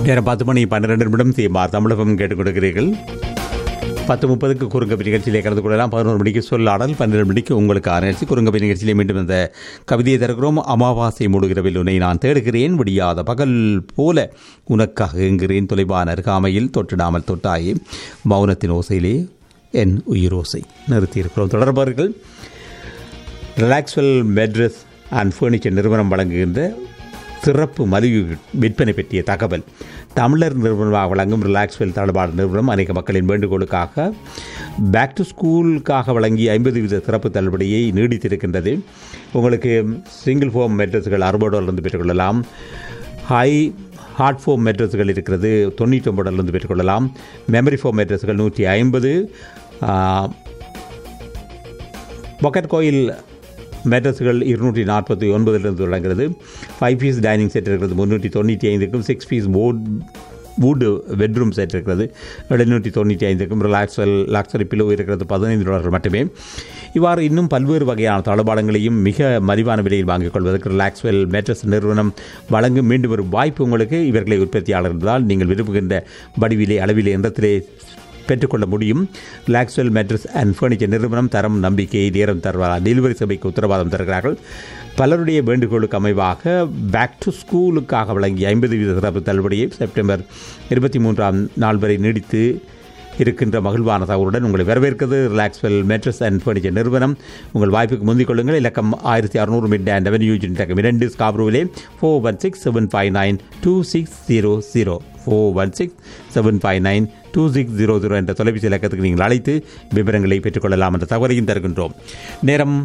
நேரம் பத்து மணி பன்னிரெண்டு நிமிடம் தீமார் தமிழகம் கேட்டுக் கொடுக்கிறீர்கள் பத்து முப்பதுக்கு குறுங்கப்பி நிகழ்ச்சியிலே கலந்து கொள்ளலாம் பதினோரு மணிக்கு சொல்லாடல் பன்னிரெண்டு மணிக்கு உங்களுக்கு நிகழ்ச்சி குறுங்கப்பி நிகழ்ச்சியிலே மீண்டும் இந்த கவிதையை திறக்கிறோம் அமாவாசை மூடுகிறவில் உன்னை நான் தேடுகிறேன் விடியாத பகல் போல உனக்காக என்கிறேன் தொலைவான அருகாமையில் தொட்டிடாமல் தொட்டாயே மௌனத்தின் ஓசையிலே என் உயிரோசை நிறுத்தியிருக்கிறோம் தொடர்பார்கள் ரிலாக்ஸ்வெல் மெட்ரஸ் அண்ட் ஃபர்னிச்சர் நிறுவனம் வழங்குகின்ற சிறப்பு மலிவு விற்பனை பற்றிய தகவல் தமிழர் நிறுவனமாக வழங்கும் ரிலாக்ஸ்வெல் தளபாடு நிறுவனம் அநேக மக்களின் வேண்டுகோளுக்காக பேக் டு ஸ்கூலுக்காக வழங்கிய ஐம்பது வீத சிறப்பு தள்ளுபடியை நீடித்திருக்கின்றது உங்களுக்கு சிங்கிள் ஃபோம் மெட்ரஸ்கள் அறுபது டாலர்லேருந்து பெற்றுக்கொள்ளலாம் ஹை ஹார்ட் ஃபோம் மெட்ரஸ்கள் இருக்கிறது தொண்ணூற்றி ஒன்பது டாலர்லேருந்து பெற்றுக்கொள்ளலாம் மெமரி ஃபோம் மெட்ரஸ்கள் நூற்றி ஐம்பது பொக்கெட் கோயில் மேட்ரஸ்கள் இருநூற்றி நாற்பத்தி ஒன்பதிலிருந்து தொடங்குகிறது ஃபைவ் பீஸ் டைனிங் செட் இருக்கிறது முந்நூற்றி தொண்ணூற்றி ஐந்துக்கும் six piece board wood bedroom set இருக்கிறது எழுநூற்றி தொண்ணூற்றி ஐந்துக்கும் ரிலாக்ஸ்வெல் லாக்ஸரி பிலோ இருக்கிறது பதினைந்து டாலர் மட்டுமே இவ்வாறு இன்னும் பல்வேறு வகையான தளபாடங்களையும் மிக மலிவான விலையில் வாங்கிக் கொள்வதற்கு ரிலாக்ஸ்வெல் மேட்ரஸ் நிறுவனம் வழங்கும் மீண்டும் ஒரு வாய்ப்பு உங்களுக்கு இவர்களை உற்பத்தியாளர் இருந்தால் நீங்கள் விரும்புகின்ற வடிவிலே அளவிலே எண்ணத்திலே பெற்றுக்கொள்ள முடியும் லாக்ஸ்வெல் மேட்ரஸ் அண்ட் ஃபர்னிச்சர் நிறுவனம் தரம் நம்பிக்கை நேரம் தருவார் டெலிவரி சபைக்கு உத்தரவாதம் தருகிறார்கள் பலருடைய வேண்டுகோளுக்கு அமைவாக பேக் டு ஸ்கூலுக்காக வழங்கிய ஐம்பது வீத சிறப்பு தள்ளுபடியை செப்டம்பர் இருபத்தி மூன்றாம் நாள் வரை நீடித்து இருக்கின்ற மகிழ்வான தகவலுடன் உங்களை வரவேற்கிறது ரிலாக்ஸ்வெல் மேட்ரஸ் அண்ட் ஃபர்னிச்சர் நிறுவனம் உங்கள் வாய்ப்புக்கு முந்திக் கொள்ளுங்கள் இலக்கம் ஆயிரத்தி அறுநூறு மிட் அண்ட் ரெவன்யூ இலக்கம் இரண்டு ஸ்காப்ரூவிலே four one six seven five nine two six zero zero four one six seven five nine two six zero zero என்ற தொலைபேசி இலக்கத்துக்கு நீங்கள் அழைத்து விவரங்களை பெற்றுக்கொள்ளலாம் என்ற தகவலையும் தருகின்றோம் நேரம்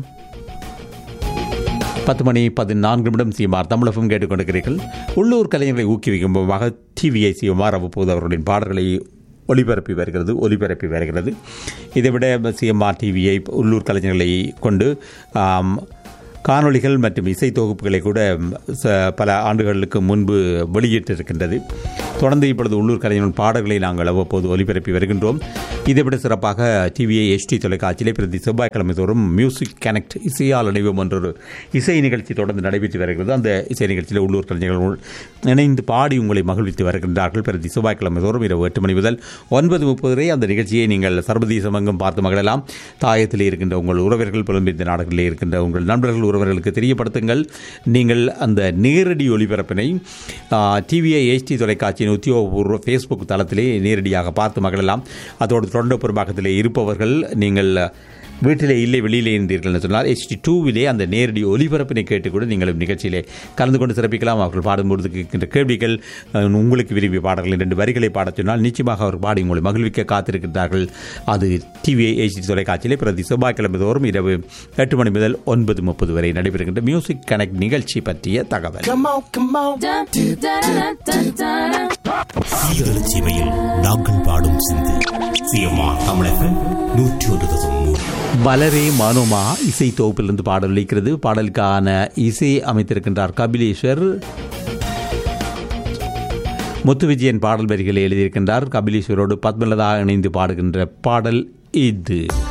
பத்து மணி பதினான்கு நிமிடம் சீமார் தமிழகம் கேட்டுக்கொண்டிருக்கிறீர்கள் உள்ளூர் கலைஞர்களை ஊக்குவிக்கும் விதமாக டிவிஐ சிஎம்ஆர் அவ்வப்போது அவர்களின் பாடல்களை ஒளிபரப்பி வருகிறது ஒலிபரப்பி வருகிறது இதைவிட சிஎம்ஆர் டிவியை உள்ளூர் கலைஞர்களை கொண்டு காணொளிகள் மற்றும் இசை தொகுப்புகளை கூட பல ஆண்டுகளுக்கு முன்பு வெளியிட்டிருக்கின்றது தொடர்ந்து இப்பொழுது உள்ளூர் கலைஞர்கள் பாடல்களை நாங்கள் அவ்வப்போது ஒலிபரப்பி வருகின்றோம் இதைவிட சிறப்பாக டிவிஐ எஸ்டி தொலைக்காட்சியிலே பிரதி செவ்வாய்க்கிழமை தோறும் மியூசிக் கனெக்ட் இசையால் இணைவும் என்றொரு இசை நிகழ்ச்சி தொடர்ந்து நடைபெற்று வருகிறது அந்த இசை நிகழ்ச்சியில் உள்ளூர் கலைஞர்கள் இணைந்து பாடி உங்களை மகிழ்வித்து வருகின்றார்கள் பிரதி செவ்வாய்க்கிழமை தோறும் இரவு எட்டு மணி முதல் ஒன்பது முப்பது வரை அந்த நிகழ்ச்சியை நீங்கள் சர்வதேச மங்கம் பார்த்து மகிழலாம் தாயத்திலே இருக்கின்ற உங்கள் உறவர்கள் புலம்பெயர்ந்த நாடுகளிலே இருக்கின்ற உங்கள் நண்பர்கள் உறவர்களுக்கு தெரியப்படுத்துங்கள் நீங்கள் அந்த நேரடி ஒளிபரப்பினை டிவிஐ எஸ்டி தொலைக்காட்சியின் உத்தியோகபூர்வ ஃபேஸ்புக் தளத்திலே நேரடியாக பார்த்து மகிழலாம் அதோடு தொடர்ந்து பெரும்பாக்கத்திலே இருப்பவர்கள் நீங்கள் வீட்டிலே இல்லை வெளியிலே இருந்தீர்கள் என்று சொன்னால் ஹெச்டி டூவிலே அந்த நேரடி ஒலிபரப்பினை கேட்டு கூட நீங்கள் நிகழ்ச்சியிலே கலந்து கொண்டு சிறப்பிக்கலாம் அவர்கள் பாடும்பொழுது இருக்கின்ற கேள்விகள் உங்களுக்கு விரும்பிய பாடல்கள் ரெண்டு வரிகளை பாடச் சொன்னால் நிச்சயமாக அவர் பாடி உங்களை மகிழ்விக்க காத்திருக்கிறார்கள் அது டிவி ஹெச்டி தொலைக்காட்சியிலே பிரதி செவ்வாய்க்கிழமை தோறும் இரவு எட்டு மணி முதல் ஒன்பது முப்பது வரை நடைபெறுகின்ற மியூசிக் கனெக்ட் நிகழ்ச்சி பற்றிய தகவல் சீரழ சேவையில் நாங்கள் பாடும் சிந்து சிஎம்ஆ தமிழகம் நூற்றி ஒரு தசம் மூணு வலரே மனோமா இசை தொகுப்பிலிருந்து பாடல் அளிக்கிறது பாடலுக்கான இசை அமைத்திருக்கின்றார் கபிலேஸ்வர் முத்து விஜயன் பாடல் வரிகளை எழுதியிருக்கின்றார் கபிலேஸ்வரோடு பத்மலதா இணைந்து பாடுகின்ற பாடல் இது